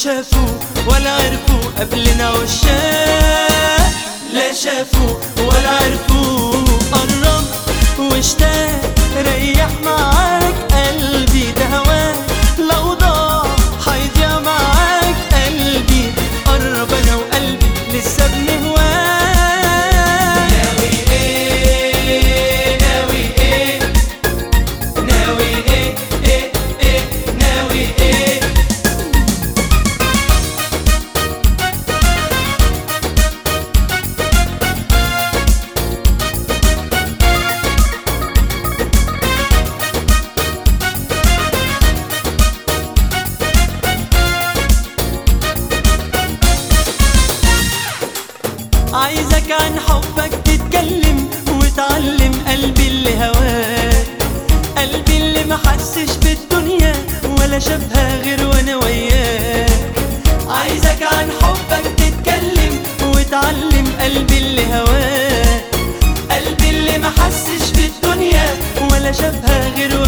شافوا ولا عرفوا قبلنا عشاق لا شافوا ولا عرفوا قرب واشتاق ريح معاك قلبي ده هواك لو ضاع هيضيع معاك قلبي قرب انا وقلبي لسه بنهواك ناوي ايه ناوي ايه ناوي ايه ايه ايه ناوي ايه عايزك عن حبك تتكلم وتعلم قلبي اللي هواك قلبي اللي ما حسش بالدنيا ولا شافها غير وانا وياك عايزك عن حبك تتكلم وتعلم قلبي اللي هواك قلبي اللي ما حسش بالدنيا ولا شافها غير